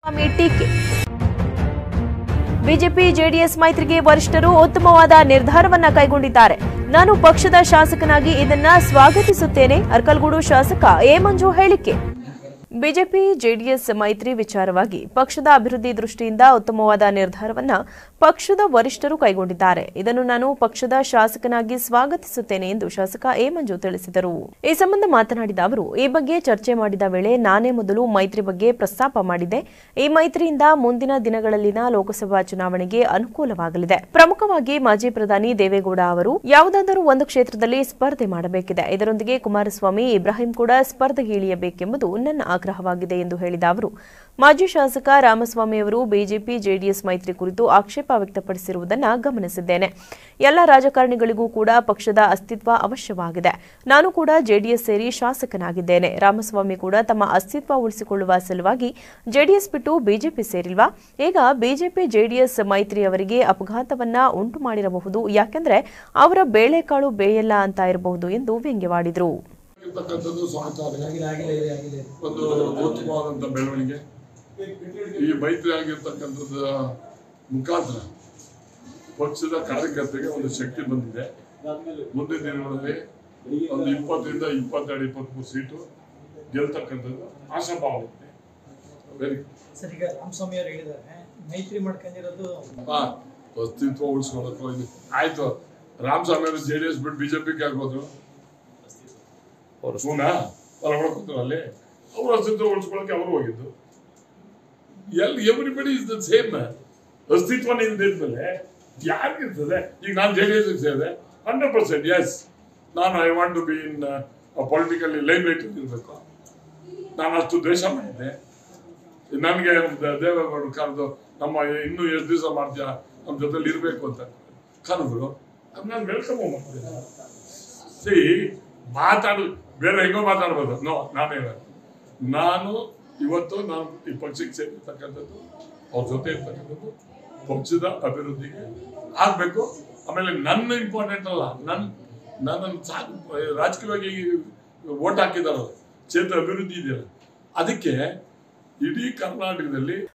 ಸ್ವಾಮಿ ಟೀಕೆ BJP JDS ಮೈತ್ರಿಗೆ ವರಿಷ್ಠರು ಉತ್ತಮವಾದ ನಿರ್ಧಾರವನ್ನ ಕೈಗೊಂಡಿದ್ದಾರೆ ನಾನು ಪಕ್ಷದ ಶಾಸಕನಾಗಿ ಇದನ್ನ ಸ್ವಾಗತಿಸುತ್ತೇನೆ ಅರ್ಕಲ್ಗೂಡು ಶಾಸಕ ಎ ಮಂಜು ಹೇಳಿಕೆ ಬಿಜೆಪಿ ಜೆಡಿಎಸ್ ಮೈತ್ರಿ ವಿಚಾರವಾಗಿ ಪಕ್ಷದ ಅಭಿವೃದ್ಧಿ ದೃಷ್ಟಿಯಿಂದ ಉತ್ತಮವಾದ ನಿರ್ಧಾರವನ್ನ ಪಕ್ಷದ ವರಿಷ್ಠರು ಕೈಗೊಂಡಿದ್ದಾರೆ ಇದನ್ನು ನಾನು ಪಕ್ಷದ ಶಾಸಕನಾಗಿ ಸ್ವಾಗತಿಸುತ್ತೇನೆ ಎಂದು ಶಾಸಕ ಎ ಮಂಜು ತಿಳಿಸಿದರು ಈ ಸಂಬಂಧ ಮಾತನಾಡಿದ ಅವರು ಈ ಬಗ್ಗೆ ಚರ್ಚೆ ಮಾಡಿದ ವೇಳೆ ನಾನೇ ಮೊದಲು ಮೈತ್ರಿ ಬಗ್ಗೆ ಪ್ರಸ್ತಾಪ ಮಾಡಿದ್ದೆ ಈ ಮೈತ್ರಿಯಿಂದ ಮುಂದಿನ ದಿನಗಳಲ್ಲಿನ ಲೋಕಸಭಾ ಚುನಾವಣೆಗೆ ಅನುಕೂಲವಾಗಲಿದೆ ಪ್ರಮುಖವಾಗಿ ಮಾಜಿ ಪ್ರಧಾನಿ ದೇವೇಗೌಡ ಅವರು ಯಾವುದಾದರೂ ಒಂದು ಕ್ಷೇತ್ರದಲ್ಲಿ ಸ್ಪರ್ಧೆ ಮಾಡಬೇಕಿದೆ ಇದರೊಂದಿಗೆ ಕುಮಾರಸ್ವಾಮಿ ಇಬ್ರಾಹಿಂ ಕೂಡ ಸ್ಪರ್ಧೆಗೆ ಇಳಿಯಬೇಕೆಂಬುದು ನನ್ನ ಆಗ್ರಹವಾಗಿದೆ ಎಂದು ಹೇಳಿದ ಅವರು ಮಾಜಿ ಶಾಸಕ ರಾಮಸ್ವಾಮಿ ಅವರು ಬಿಜೆಪಿ ಜೆಡಿಎಸ್ ಮೈತ್ರಿ ಕುರಿತು ಆಕ್ಷೇಪ ವ್ಯಕ್ತಪಡಿಸಿರುವುದನ್ನು ಗಮನಿಸಿದ್ದೇನೆ ಎಲ್ಲ ರಾಜಕಾರಣಿಗಳಿಗೂ ಕೂಡ ಪಕ್ಷದ ಅಸ್ತಿತ್ವ ಅವಶ್ಯವಾಗಿದೆ ನಾನು ಕೂಡ ಜೆಡಿಎಸ್ ಸೇರಿ ಶಾಸಕನಾಗಿದ್ದೇನೆ ರಾಮಸ್ವಾಮಿ ಕೂಡ ತಮ್ಮ ಅಸ್ತಿತ್ವ ಉಳಿಸಿಕೊಳ್ಳುವ ಸಲುವಾಗಿ ಜೆಡಿಎಸ್ ಬಿಟ್ಟು ಬಿಜೆಪಿ ಸೇರಿಲ್ವಾ ಈಗ ಬಿಜೆಪಿ ಜೆಡಿಎಸ್ ಮೈತ್ರಿಯವರಿಗೆ ಅಪಘಾತವನ್ನ ಉಂಟು ಮಾಡಿರಬಹುದು ಯಾಕೆಂದ್ರೆ ಅವರ ಬೇಳೆಕಾಳು ಬೇಯಲ್ಲ ಅಂತ ಇರಬಹುದು ಎಂದು ವ್ಯಂಗ್ಯವಾಡಿದರು ಇರ್ತಕ್ಕಂಥದ್ದು ಸ್ವಾಗತಾರ್ಹ ಆಗಿದೆ ಆಗಿದೆ ಇದೆ ಆಗಿದೆ ಒಂದು ಉತ್ತಮವಾದಂಥ ಬೆಳವಣಿಗೆ ಈ ಮೈತ್ರಿ ಆಗಿರ್ತಕ್ಕಂಥದ್ದು ಮುಖಾಂತರ ಪಕ್ಷದ ಕಾರ್ಯಕರ್ತರಿಗೆ ಒಂದು ಶಕ್ತಿ ಬಂದಿದೆ ಮುಂದಿನ ದಿನಗಳಲ್ಲಿ ಒಂದು ಇಪ್ಪತ್ತರಿಂದ ಇಪ್ಪತ್ತೆರಡು ಇಪ್ಪತ್ಮೂರು ಸೀಟು ಗೆಲ್ತಕ್ಕಂಥದ್ದು ಆಶಾಭಾವ ಇದೆ ವೆರಿ ಸರ್ ಈಗ ರಾಮಸ್ವಾಮಿ ಅವರು ಹೇಳಿದ್ದಾರೆ ಮೈತ್ರಿ ಮಾಡ್ಕೊಂಡಿರೋದು ಅಸ್ತಿತ್ವ ಉಳಿಸ್ಕೊಳ್ಳೋಕೆ ಇದು ಆಯ್ತು ರಾಮಸ್ವಾಮಿ ಅವರು ಜೆ ಡಿ ಎಸ್ ಬಿಟ್ಟು ಬಿಜೆಪಿಗೆ ಆಗೋದ್ರು ಸುನಾ ಹೊರಗಡೆ ಅಲ್ಲಿ ಅವ್ರ ಅಸ್ತಿತ್ವ ಉಳಿಸ್ಕೊಳ್ಳೋಕೆ ಅವರು ಹೋಗಿದ್ದು all everybody is the same ಅಸ್ತಿತ್ವ ನಿಂದಿದ್ಮೇಲೆ ಯಾರಿಗಿರ್ತದೆ ಈಗ ನಾನು ಜೆ ಡಿ ಎಸ್ ಸೇರಿದೆ ಹಂಡ್ರೆಡ್ ಪರ್ಸೆಂಟ್ ಎಸ್ ನಾನು I want to be in politically limelight ಇರಬೇಕು ನಾನು ಅಷ್ಟು ದ್ವೇಷ ಮಾಡಿದ್ದೆ ನನಗೆ ದೇವೇಗೌಡರು ಕರೆದು ನಮ್ಮ ಇನ್ನೂ ಎಷ್ಟು ದಿವಸ ಮಾಡ್ತೀಯಾ ನಮ್ಮ ಜೊತೆಲಿ ಇರಬೇಕು ಅಂತ ಕರೆದ್ರು ಅದು ನಾನು ವೆಲ್ಕಮ್ ಮಾಡ್ತೀನಿ ಸಿ ಮಾತಾಡು ಬೇರೆ ಹೆಂಗೋ ಮಾತಾಡ್ಬೋದು ನೋ ನಾನೇ ಹೇಳೋದು. ನಾನು ಇವತ್ತು ನಾನು ಈ ಪಕ್ಷಕ್ಕೆ ಸೇರಿರ್ತಕ್ಕಂಥದ್ದು ಅವ್ರ ಜೊತೆ ಇರ್ತಕ್ಕಂಥದ್ದು ಪಕ್ಷದ ಅಭಿವೃದ್ಧಿಗೆ ಆಗ್ಬೇಕು ಆಮೇಲೆ ನನ್ನ ಇಂಪಾರ್ಟೆಂಟ್ ಅಲ್ಲ ನನ್ನ ನನ್ನನ್ನು ಸಾಕು ರಾಜಕೀಯವಾಗಿ ಓಟ್ ಹಾಕಿದಾರಲ್ಲ ಕ್ಷೇತ್ರ ಅಭಿವೃದ್ಧಿ ಇದೆಯಲ್ಲ ಅದಕ್ಕೆ ಇಡೀ ಕರ್ನಾಟಕದಲ್ಲಿ